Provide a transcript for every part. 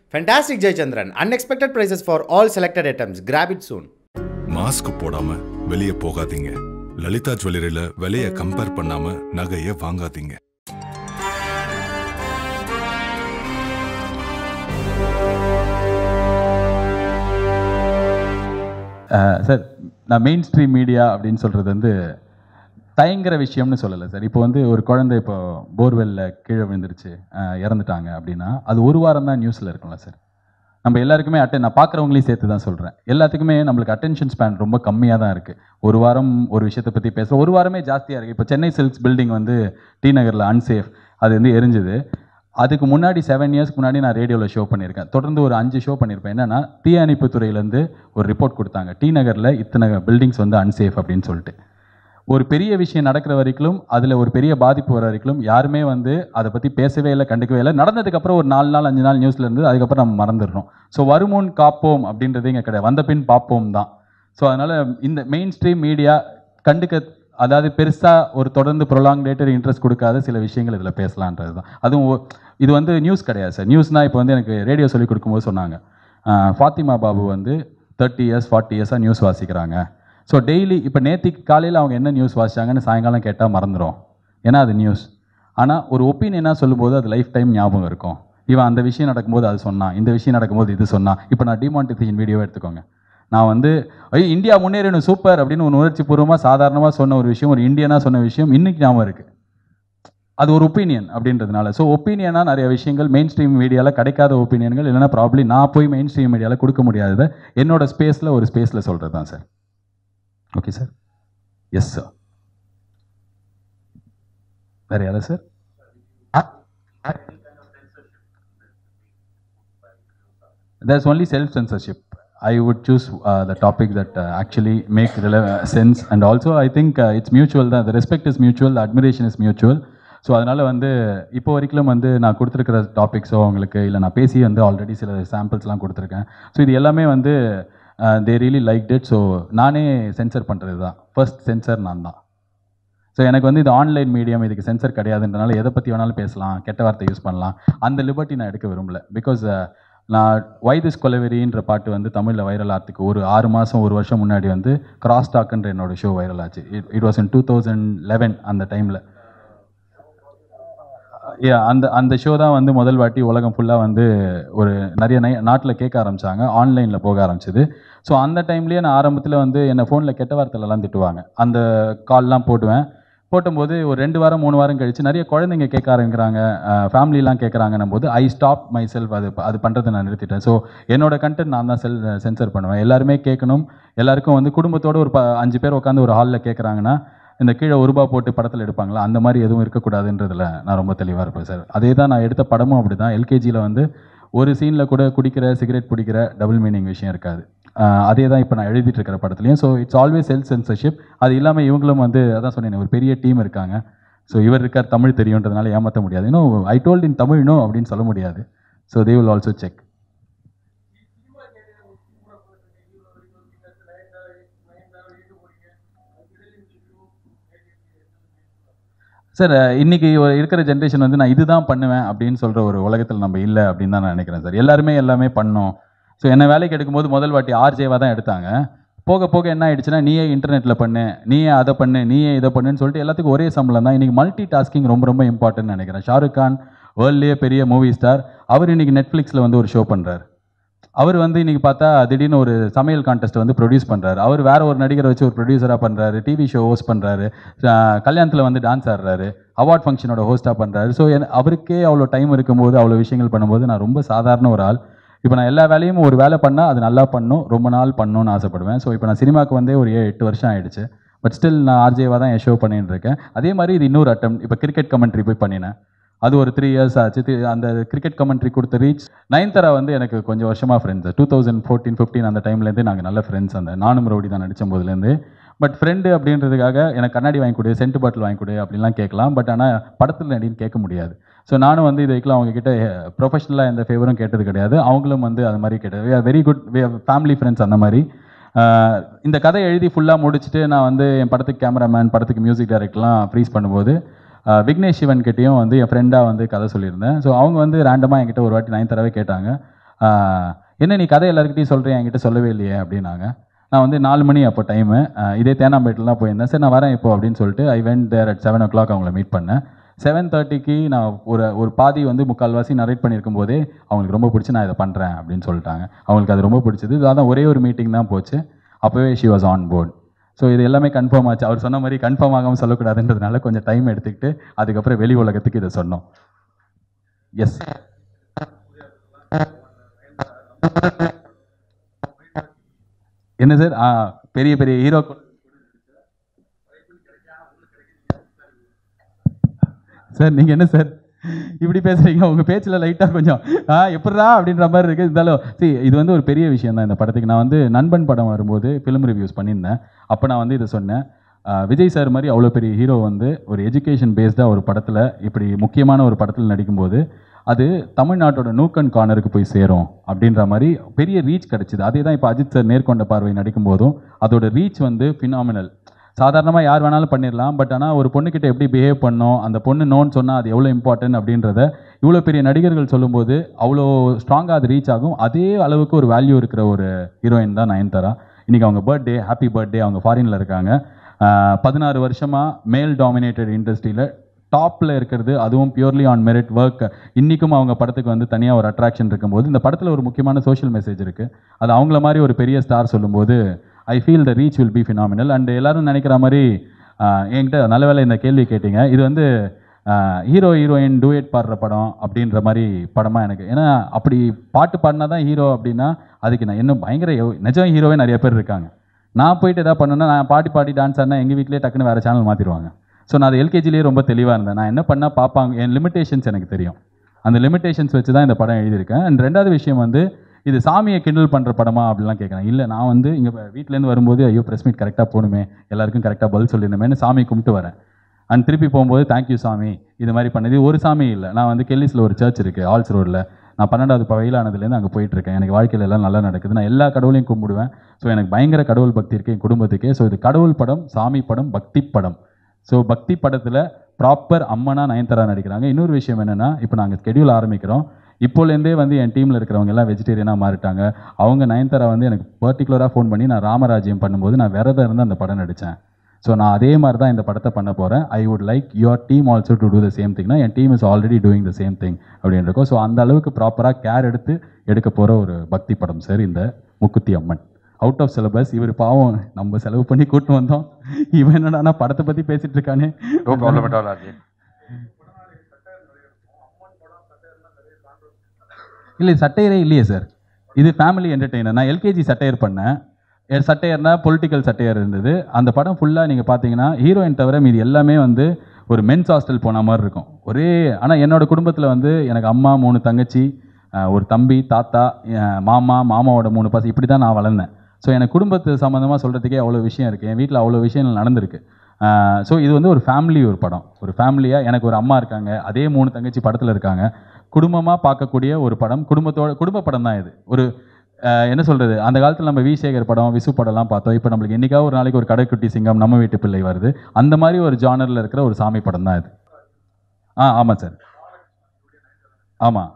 Fantastic Jayachandran. Unexpected prices for all selected items. Grab it soon. Mask போடாம வெளியே போகாதீங்க லலிதா ஜுவல்லரியில விலைய கம்பேர் பண்ணாம நகைய வாங்காதீங்க சார் நான் மெயின் ஸ்ட்ரீம் மீடியா அப்படின்னு சொல்கிறது வந்து தயங்குற விஷயம்னு சொல்லலை சார் இப்போ வந்து ஒரு குழந்தை இப்போ போர்வெல்ல கீழே விழுந்துருச்சு அஹ், இறந்துட்டாங்க அப்படின்னா அது ஒரு வாரம் தான் நியூஸில் இருக்கும்ல சார் நம்ம எல்லாருக்குமே அட்டன் நான் பார்க்குறவங்களையும் சேர்த்து தான் சொல்கிறேன் எல்லாத்துக்குமே நம்மளுக்கு அட்டென்ஷன் ஸ்பேன் ரொம்ப கம்மியாக தான் இருக்குது ஒரு வாரம் ஒரு விஷயத்தை பற்றி பேசுகிறோம் ஒரு வாரமே ஜாஸ்தியாக இருக்குது இப்போ சென்னை சில்க்ஸ் பில்டிங் வந்து டி நகரில் அன்சேஃப் அது வந்து எரிஞ்சுது அதுக்கு முன்னாடி செவன் இயர்ஸ்க்கு முன்னாடி நான் ரேடியோவில் ஷோ பண்ணியிருக்கேன் தொடர்ந்து ஒரு அஞ்சு ஷோ பண்ணியிருப்பேன் என்னன்னா தீயணைப்பு துறையிலேருந்து ஒரு ரிப்போர்ட் கொடுத்தாங்க டி நகரில் இத்தனை பில்டிங்ஸ் வந்து அன்சேஃப் அப்படின்னு சொல்லிட்டு ஒரு பெரிய விஷயம் நடக்கிற வரைக்கும் அதில் ஒரு பெரிய பாதிப்பு வர வரைக்கும் யாருமே வந்து அதை பற்றி பேசவே இல்லை கண்டுக்கவே இல்லை நடந்ததுக்கப்புறம் ஒரு நாலு நாள் அஞ்சு நாள் நியூஸில் இருந்து அதுக்கப்புறம் நம்ம மறந்துடுறோம் ஸோ வருமுன் காப்போம் அப்படின்றது இங்கே கிடையாது வந்த பின் பார்ப்போம் தான் ஸோ அதனால் இந்த மெயின் ஸ்ட்ரீம் மீடியா கண்டுக்க அதாவது பெருசாக ஒரு தொடர்ந்து ப்ரொலாங்டேட்டட் இன்ட்ரெஸ்ட் கொடுக்காத சில விஷயங்கள் இதில் பேசலான்றது தான் அதுவும் ஒ- இது வந்து நியூஸ் கிடையாது சார் நியூஸ்னால் இப்போ வந்து எனக்கு ரேடியோ சொல்லி கொடுக்கும்போது சொன்னாங்க ஆஹ், ஃபாத்திமா பாபு வந்து தேர்ட்டி இயர்ஸ் ஃபார்ட்டி இயர்ஸாக நியூஸ் வாசிக்கிறாங்க ஸோ டெய்லி இப்போ நேத்திக்கு காலையில் அவங்க என்ன நியூஸ் வாசிச்சாங்கன்னு சாயங்காலம் கேட்டால் மறந்துடும் ஏன்னா அது நியூஸ் ஆனால் ஒரு ஒப்பீனியனாக சொல்லும்போது அது லைஃப் டைம் ஞாபகம் இருக்கும் இவன் அந்த விஷயம் நடக்கும்போது அது சொன்னான் இந்த விஷயம் நடக்கும்போது இது சொன்னான் இப்போ நான் டிமானிட்டேஷன் வீடியோ எடுத்துக்கோங்க நான் வந்து ஐயோ இந்தியா முன்னேறணும் சூப்பர் அப்படின்னு ஒரு உணர்ச்சி பூர்வமாக சாதாரணமாக சொன்ன ஒரு விஷயம் ஒரு இந்தியனாக சொன்ன விஷயம் இன்னைக்கு ஞாபகம் இருக்குது அது ஒரு ஒப்பீனியன் அப்படின்றதுனால ஸோ ஒப்பீனியனாக நிறைய விஷயங்கள் மெயின் ஸ்ட்ரீம் மீடியாவில் கிடைக்காத ஒப்பீனியன்கள் இல்லைன்னா ப்ராப்ளி நான் போய் மெயின் ஸ்ட்ரீம் மீடியாவில் கொடுக்க முடியாததை என்னோட ஸ்பேஸில் ஒரு ஸ்பேஸில் சொல்கிறது தான் sir okay sir yes sir வேறு யாரா sir there's only self censorship i would choose uh, the topic that uh, actually make rele- sense and also i think uh, it's mutual the, the respect is mutual the admiration is mutual so அதனால் வந்து இப்போ வரைக்கும் வந்து நான் கொடுத்துருக்கிற டாபிக்ஸோ உங்களுக்கு இல்லை நான் பேசி வந்து ஆல்ரெடி சில சாம்பிள்ஸ்லாம் கொடுத்துருக்கேன் ஸோ இது எல்லாமே வந்து they really like it so நானே சென்சர் பண்ணுறது தான் ஃபர்ஸ்ட் சென்சர் நான் தான் ஸோ எனக்கு வந்து இது ஆன்லைன் மீடியம் இதுக்கு சென்சர் கிடையாதுன்றனால எதை பற்றி வேணாலும் பேசலாம் கெட்ட வார்த்தை யூஸ் பண்ணலாம் அந்த லிபர்ட்டி நான் எடுக்க விரும்பல பிகாஸ் நான் வைதிஸ் கொலவெரின்ற பாட்டு வந்து தமிழில் வைரல் ஆகிறதுக்கு ஒரு ஆறு மாதம் ஒரு வருஷம் முன்னாடி வந்து கிராஸ் டாக்ன்ற என்னோட ஷோ வைரல் ஆச்சு it it was in two thousand eleven அந்த டைமில் Yeah, அந்த அந்த ஷோ தான் வந்து முதல் வாட்டி உலகம் ஃபுல்லாக வந்து ஒரு நிறைய நை நாட்டில் கேட்க ஆரம்பிச்சாங்க ஆன்லைனில் போக ஆரம்பிச்சது ஸோ அந்த டைம்லேயே நான் ஆரம்பத்தில் வந்து என்னை ஃபோனில் கெட்ட வார்த்தையிலலாம் திட்டுவாங்க அந்த கால்லாம் போட்டுவேன் போட்டும்போது ஒரு ரெண்டு வாரம் மூணு வாரம் கழிச்சு நிறைய குழந்தைங்க கேட்க ஆரம்பிக்கிறாங்க ஃபேமிலிலாம் கேட்குறாங்கன்னும் போது ஐ ஸ்டாப் மை செல்ஃப் அது அது பண்ணுறதை நான் நிறுத்திட்டேன் ஸோ என்னோட கண்டென்ட் நான் தான் செல் சென்சர் பண்ணுவேன் எல்லாருமே கேட்கணும் எல்லாருக்கும் வந்து குடும்பத்தோட ஒரு ப அஞ்சு பேர் உட்காந்து ஒரு ஹாலில் கேட்குறாங்கன்னா இந்த கீழே ஒரு ரூபா போட்டு படத்தில் எடுப்பாங்களா அந்த மாதிரி எதுவும் இருக்கக்கூடாதுன்றதுல நான் ரொம்ப தெளிவாக இருப்பேன் சார் அதே தான் நான் எடுத்த படமும் அப்படி தான் எல்கேஜியில் வந்து ஒரு சீனில் கூட குடிக்கிற சிகரெட் பிடிக்கிற டபுள் மீனிங் விஷயம் இருக்காது ஆஹ் அதே தான் இப்போ நான் எழுதிட்டு இருக்கிற படத்துலையும் so it's always self censorship அது இல்லாமல் இவங்களும் வந்து அதான் சொன்னேன் ஒரு பெரிய டீம் இருக்காங்க ஸோ இவர் இருக்கார் தமிழ் தெரியுன்றதுனால ஏமாற்ற முடியாது இன்னும் I told in Tamil no அப்படின்னு சொல்ல முடியாது so they will also check sir இன்னைக்கு ஒரு இருக்கிற ஜென்ரேஷன் வந்து நான் இதுதான் பண்ணுவேன் அப்படின்னு சொல்ற ஒரு உலகத்தில் நம்ம இல்லை அப்படின்னு தான் நான் நினைக்கிறேன் சார் எல்லாருமே எல்லாமே பண்ணோம் ஸோ என்ன வேலைக்கு எடுக்கும்போது முதல் வாட்டி ஆர்ஜேவாக தான் எடுத்தாங்க போக போக என்ன ஆயிடுச்சுன்னா நீயே இன்டர்நெட்டில் பண்ணு நீயே அதை பண்ணு நீயே இதை பண்ணுன்னு சொல்லிட்டு எல்லாத்துக்கும் ஒரே சம்பளம் தான் இன்னைக்கு மல்டி டாஸ்கிங் ரொம்ப ரொம்ப இம்பார்ட்டன்ட் நினைக்கிறேன் ஷாருக் கான் வேர்ல்ட்லேயே பெரிய மூவி ஸ்டார் அவர் இன்னைக்கு நெட்ஃப்ளிக்ஸில் வந்து ஒரு ஷோ பண்ணுறாரு அவர் வந்து இன்னைக்கு பார்த்தா திடீர்னு ஒரு சமையல் கான்டெஸ்ட் வந்து ப்ரொடியூஸ் பண்றாரு அவர் வேற ஒரு நடிகரை வச்சு ஒரு ப்ரொடியூசராக பண்றாரு டிவி ஷோ ஹோஸ்ட் பண்றாரு அஹ் கல்யாணத்தில் வந்து டான்ஸ் ஆடுறாரு அவார்ட் ஃபங்க்ஷனோட ஹோஸ்ட்டாக பண்றாரு ஸோ அவருக்கே அவ்வளோ டைம் இருக்கும்போது அவ்வளோ விஷயங்கள் பண்ணும்போது நான் ரொம்ப சாதாரண ஒரு ஆள் இப்போ நான் எல்லா வேலையும் ஒரு வேலை பண்ணால் அது நல்லா பண்ணும் ரொம்ப நாள் பண்ணணும்னு ஆசைப்படுவேன் ஸோ இப்போ நான் சினிமாவுக்கு வந்தே ஒரு ஏழு எட்டு வருஷம் ஆயிடுச்சு பட் ஸ்டில் நான் ஆர்ஜேவாக தான் என் ஷோ பண்ணிட்டு இருக்கேன் அதே மாதிரி இது இன்னொரு அட்டம் இப்போ கிரிக்கெட் கமெண்ட்ரி போய் பண்ணினேன் அது ஒரு த்ரீ இயர்ஸ் ஆச்சு தி- அந்த கிரிக்கெட் கமெண்ட்ரி கொடுத்த ரீச் நயன்தாரா வந்து எனக்கு கொஞ்சம் வருஷமாக friends two thousand fourteen fifteen அந்த டைம்லேருந்து நாங்கள் நல்ல ஃப்ரெண்ட்ஸ் அந்த நானும் ரவுடி தான் நடித்த போதுலேருந்து பட் ஃப்ரெண்டு அப்படின்றதுக்காக எனக்கு கண்ணாடி வாங்கி கொடு சென்ட் பாட்டில் வாங்கி கொடு அப்படிலாம் கேட்கலாம் பட் ஆனால் படத்தில் நடின்னு கேட்க முடியாது ஸோ நானும் வந்து இது வரைக்கும் அவங்க கிட்ட ப்ரொஃபஷனலாக எந்த ஃபேவரும் கேட்டது கிடையாது அவங்களும் வந்து அது மாதிரி கேட்டது வெரி குட் ஃபேமிலி ஃப்ரெண்ட்ஸ் அந்த மாதிரி ஆஹ் இந்த கதை எழுதி ஃபுல்லாக முடிச்சுட்டு நான் வந்து என் படத்துக்கு கேமராமேன் படத்துக்கு மியூசிக் டைரக்டர்லாம் ஃப்ரீஸ் பண்ணும்போது ஆஹ் விக்னேஷ் சிவன் கிட்டேயும் வந்து என் ஃப்ரெண்டாக வந்து கதை சொல்லியிருந்தேன் ஸோ அவங்க வந்து ரேண்டமாக என்கிட்ட ஒரு வாட்டி நைன் தடவை கேட்டாங்க ஆஹ், என்ன நீ கதை எல்லாருக்கிட்டையும் சொல்கிறேன் என்கிட்ட சொல்லவே இல்லையே அப்படின்னாங்க நான் வந்து நாலு மணி அப்போ டைமு இதே தேனாம்பேட்டில் தான் போயிருந்தேன் சரி நான் வரேன் இப்போ அப்படின்னு சொல்லிட்டு I went there at seven o'clock அவங்கள மீட் பண்ணேன் செவன் தேர்ட்டிக்கு நான் ஒரு ஒரு பாதி வந்து முக்கால்வாசி நரேட் பண்ணியிருக்கும் போதே அவங்களுக்கு ரொம்ப பிடிச்சி நான் இதை பண்ணுறேன் அப்படின்னு சொல்லிட்டாங்க அவங்களுக்கு அது ரொம்ப பிடிச்சது அதான் ஒரே ஒரு மீட்டிங் தான் போச்சு அப்போவே she was on board so இது எல்லாமே கன்ஃபார்ம் ஆச்சு அவர் சொன்ன மாதிரி கன்ஃபார்ம் ஆகாமல் சொல்லக்கூடாதுன்றதுனால கொஞ்சம் டைம் எடுத்துக்கிட்டு அதுக்கப்புறம் வெளி உலகத்துக்கு இதை சொன்னோம் எஸ் என்ன சார் ஆ பெரிய பெரிய ஹீரோ சார் நீங்கள் என்ன சார் இப்படி பேசுறீங்க உங்க பேச்சில் லைட்டாக கொஞ்சம் ஆ எப்படிடா அப்படின்ற மாதிரி இருக்கு இருந்தாலும் see இது வந்து ஒரு பெரிய விஷயம் தான் இந்த படத்துக்கு நான் வந்து நண்பன் படம் வரும்போது ஃபிலிம் ரிவ்யூஸ் பண்ணியிருந்தேன் அப்போ நான் வந்து இதை சொன்னேன் ஆ, விஜய் சார் மாதிரி அவ்வளோ பெரிய ஹீரோ வந்து ஒரு எஜுகேஷன் பேஸ்டாக ஒரு படத்தில் இப்படி முக்கியமான ஒரு படத்தில் நடிக்கும்போது அது தமிழ்நாட்டோட நூக்கன் கார்னருக்கு போய் சேரும் அப்படின்ற மாதிரி பெரிய ரீச் கிடைச்சிது அதே தான் இப்போ அஜித் சார் நேர்கொண்ட பார்வை நடிக்கும்போதும் அதோட ரீச் வந்து ஃபினாமினல் சாதாரணமாக யார் வேணாலும் பண்ணிடலாம் பட் ஆனால் ஒரு பொண்ணுக்கிட்ட எப்படி பிஹேவ் பண்ணோம் அந்த பொண்ணு நோன்னு சொன்னால் அது எவ்வளோ இம்பார்ட்டன்ட் அப்படின்றத இவ்வளோ பெரிய நடிகர்கள் சொல்லும்போது அவ்வளோ ஸ்ட்ராங்காக அது ரீச் ஆகும் அதே அளவுக்கு ஒரு வேல்யூ இருக்கிற ஒரு ஹீரோயின் தான் நயன்தாரா இன்றைக்கி அவங்க பர்த்டே ஹாப்பி பர்த்டே அவங்க ஃபாரினில் இருக்காங்க பதினாறு வருஷமாக மேல் டாமினேட்டட் இண்டஸ்ட்ரியில் டாப்பில் இருக்கிறது அதுவும் பியூர்லி ஆன் மெரிட் ஒர்க் இன்றைக்கும் அவங்க படத்துக்கு வந்து தனியாக ஒரு அட்ராக்ஷன் இருக்கும்போது இந்த படத்தில் ஒரு முக்கியமான சோஷியல் மெசேஜ் இருக்குது அது அவங்கள மாதிரி ஒரு பெரிய ஸ்டார் சொல்லும்போது I feel the reach will be phenomenal and எல்லாரும் நினைக்கிற மாதிரி ஆஹ், என்கிட்ட நல்ல வேளை இந்த கேள்வி கேட்டீங்க இது வந்து ஹீரோ ஹீரோயின் டூயட் பாடுற படம் அப்படின்ற மாதிரி படமாக எனக்கு ஏன்னா அப்படி பாட்டு பாடினா தான் ஹீரோ அப்படின்னா அதுக்கு நான் இன்னும் பயங்கர எவ்- நிஜம் ஹீரோவே நிறைய பேர் இருக்காங்க நான் போயிட்டு எதாவது பண்ணேன்னா நான் பாட்டி பாடி டான்ஸ் ஆடினா எங்கள் வீட்லேயே டக்குன்னு வேறு சேனல் மாற்றிடுவாங்க ஸோ நான் அது எல்கேஜிலேயே ரொம்ப தெளிவாக இருந்தேன் நான் என்ன பண்ணால் பார்ப்பாங்க என் லிமிட்டேஷன்ஸ் எனக்கு தெரியும் அந்த லிமிட்டேஷன்ஸ் வச்சு தான் இந்த படம் எழுதியிருக்கேன் அண்ட் ரெண்டாவது விஷயம் வந்து இது சாமியை கிண்டல் பண்ணுற படமா அப்படிலாம் கேட்குறேன் இல்லை நான் வந்து இங்கே வீட்டிலேருந்து வரும்போது ஐயோ ப்ரெஸ் மீட் கரெக்டாக போகணுமே எல்லாருக்கும் கரெக்டாக பதில் சொல்லிடணுமேனு சாமி கும்பிட்டு வரேன் அண்ட் திருப்பி போகும்போது தேங்க்யூ சாமி இது மாதிரி பண்ணது இது ஒரு சாமி இல்லை நான் வந்து கெல்லிஸில் ஒரு சர்ச் இருக்குது ஆல்ஸ் ரோடில் நான் பன்னெண்டாவது வயலானதுலேருந்து அங்கே போயிட்டுருக்கேன் எனக்கு வாழ்க்கையில் எல்லாம் நல்லா நடக்குது நான் எல்லா கடவுளையும் கும்பிடுவேன் ஸோ எனக்கு பயங்கர கடவுள் பக்தி இருக்குது என் குடும்பத்துக்கே ஸோ இது கடவுள் படம் சாமி படம் பக்தி படம் ஸோ பக்தி படத்தில் ப்ராப்பர் அம்மனா நயன்தாரா நடிக்கிறாங்க இன்னொரு விஷயம் என்னென்னா இப்போ நாங்கள் ஸ்கெடியூல் ஆரம்பிக்கிறோம் இப்போலேருந்தே வந்து என் டீமில் இருக்கிறவங்க எல்லாம் வெஜிடேரியனாக மாறிட்டாங்க அவங்க நயன்தாரா வந்து எனக்கு பர்டிகுலராக ஃபோன் பண்ணி நான் ராமராஜ்யம் பண்ணும்போது நான் விரதம் இருந்து அந்த படம் நடித்தேன் ஸோ நான் அதே மாதிரி தான் இந்த படத்தை பண்ண போகிறேன் I would like your team also to do the same திங்னா என் team is already doing the same thing அப்படின்னு இருக்கும் ஸோ அந்த அளவுக்கு ப்ராப்பராக கேர் எடுத்து எடுக்க போகிற ஒரு பக்தி படம் சார் இந்த Mookuthi Amman out of syllabus இவர் பாவம் நம்ம செலவு பண்ணி கூட்டு வந்தோம் இவன் என்னடா படத்தை பற்றி பேசிட்டு இருக்கானே no problem at all Arjun இல்லை சட்டையரே இல்லையே சார் இது ஃபேமிலி என்டர்டெய்னர் நான் எல்கேஜி சட்டையர் பண்ணேன் என் சட்டையர்னா பொலிட்டிக்கல் சட்டையர் இருந்தது அந்த படம் ஃபுல்லாக நீங்கள் பார்த்தீங்கன்னா ஹீரோயின் தவிர மீதி எல்லாமே வந்து ஒரு மென்ஸ் ஹாஸ்டல் போன மாதிரி இருக்கும் ஒரே ஆனால் என்னோட குடும்பத்தில் வந்து எனக்கு அம்மா மூணு தங்கச்சி அஹ், ஒரு தம்பி தாத்தா என் மாமா மாமாவோட மூணு பசங்க இப்படி தான் நான் வளர்ந்தேன் ஸோ எனக்கு குடும்பத்து சம்மந்தமாக சொல்கிறதுக்கே அவ்வளோ விஷயம் இருக்குது என் வீட்டில் அவ்வளோ விஷயங்கள் நடந்திருக்கு ஸோ இது வந்து ஒரு ஃபேமிலி ஒரு படம் ஒரு ஃபேமிலியாக எனக்கு ஒரு அம்மா இருக்காங்க அதே மூணு தங்கச்சி படத்தில் இருக்காங்க குடும்பமாக பார்க்கக்கூடிய ஒரு படம் குடும்பத்தோட குடும்ப படம் தான் இது ஒரு அஹ், என்ன சொல்கிறது அந்த காலத்தில் நம்ம வி சேகர் படம் விசு படம்லாம் பார்த்தோம் இப்போ நம்மளுக்கு என்னைக்காவது ஒரு நாளைக்கு ஒரு கடைக்குட்டி சிங்கம் நம்ம வீட்டு பிள்ளை வருது அந்த மாதிரி ஒரு ஜானரில் இருக்கிற ஒரு சாமி படம் தான் இது ஆ ஆமாம் சார் ஆமாம்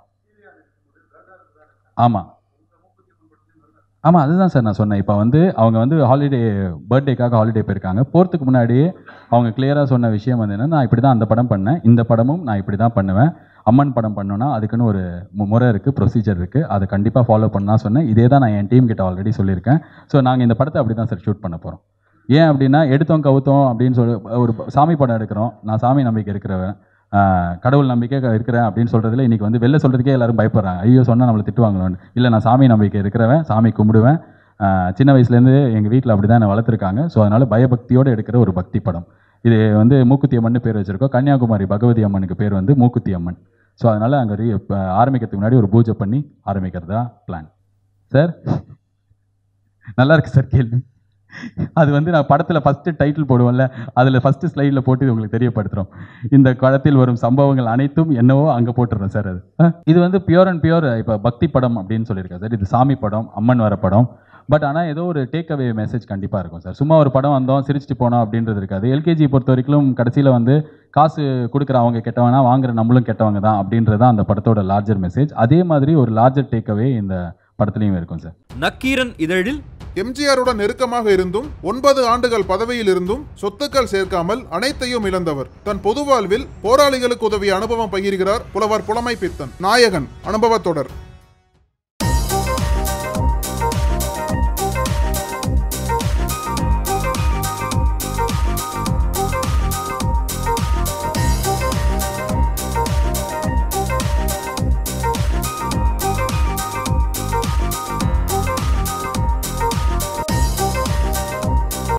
ஆமாம் ஆமாம் அதுதான் சார் நான் சொன்னேன் இப்போ வந்து அவங்க வந்து ஹாலிடே பர்த்டேக்காக ஹாலிடே போயிருக்காங்க போகிறதுக்கு முன்னாடியே அவங்க கிளியராக சொன்ன விஷயம் வந்து என்னன்னா நான் இப்படி தான் அந்த படம் பண்ணேன் இந்த படமும் நான் இப்படி தான் பண்ணுவேன் அம்மன் படம் பண்ணோன்னா அதுக்குன்னு ஒரு மு- முறை இருக்குது ப்ரொசீஜர் இருக்குது அதை கண்டிப்பாக ஃபாலோ பண்ணா சொன்னேன் இதே தான் நான் என் டீம் கிட்ட ஆல்ரெடி சொல்லியிருக்கேன் ஸோ நாங்கள் இந்த படத்தை அப்படி தான் சார் ஷூட் பண்ண போகிறோம் ஏன் அப்படின்னா எடுத்தோம் கவுத்தோம் அப்படின்னு சொல்லி ஒரு சாமி படம் எடுக்கிறோம் நான் சாமி நம்பிக்கை இருக்கிறவன் ஆஹ் கடவுள் நம்பிக்கை இருக்கிறேன் அப்படின்னு சொல்கிறதுல இன்றைக்கி வந்து வெளில சொல்கிறதுக்கே எல்லாரும் பயப்படுறாங்க ஐயோ சொன்னால் நம்மளை திட்டுவாங்களோன்னு இல்லை நான் சாமி நம்பிக்கை இருக்கிறவன் சாமி கும்பிடுவேன் ஆஹ் சின்ன வயசுலேருந்து எங்கள் வீட்டில் அப்படி தான் என்னை வளர்த்துருக்காங்க ஸோ அதனால் பயபக்தியோடு எடுக்கிற ஒரு பக்தி படம் இது வந்து மூக்குத்தி அம்மன் பேர் வச்சுருக்கோம் கன்னியாகுமரி பகவதி அம்மனுக்கு பேர் வந்து மூக்குத்தி அம்மன் ஸோ அதனால் அங்கே ரீ இப்ப ஆரம்பிக்கிறதுக்கு முன்னாடி ஒரு பூஜை பண்ணி ஆரம்பிக்கிறது தான் பிளான் சார் நல்லா இருக்கு சார் கேள்வி அது வந்து நான் படத்தில் ஃபஸ்ட்டு டைட்டில் போடுவேன்ல அதில் ஃபஸ்ட்டு ஸ்லைடில் போட்டு இது உங்களுக்கு தெரியப்படுத்துகிறோம் இந்த களத்தில் வரும் சம்பவங்கள் அனைத்தும் என்னவோ அங்கே போட்டுறேன் சார் அது ஆ, இது வந்து பியூர் அண்ட் பியூர் இப்போ பக்தி படம் அப்படின்னு சொல்லியிருக்கேன் சார் இது சாமி படம் அம்மன் வர படம் பட் ஆனால் ஏதோ ஒரு டேக் அவே மெசேஜ் கண்டிப்பாக இருக்கும் சார் சும்மா ஒரு படம் வந்தோம் சிரிச்சிட்டு போனோம் அப்படின்றது இருக்காது எல்கேஜி பொறுத்த வரைக்கும் கடைசியில் வந்து காசு கொடுக்குற அவங்க கெட்டவனா வாங்குற நம்மளும் கெட்டவங்க தான் அப்படின்றது தான் அந்த படத்தோட லார்ஜர் மெசேஜ் அதே மாதிரி ஒரு லார்ஜர் டேக் அவே இந்த படத்துலையும் இருக்கும் சார் நக்கீரன் இதழில் எம்ஜிஆருடன் நெருக்கமாக இருந்தும் ஒன்பது ஆண்டுகள் பதவியில் இருந்தும் சொத்துக்கள் சேர்க்காமல் அனைத்தையும் இழந்தவர் தன் பொது வாழ்வில் போராளிகளுக்கு உதவிய அனுபவம் பகிர்கிறார் புலவர் புலமை பித்தன் நாயகன் அனுபவத் தொடர்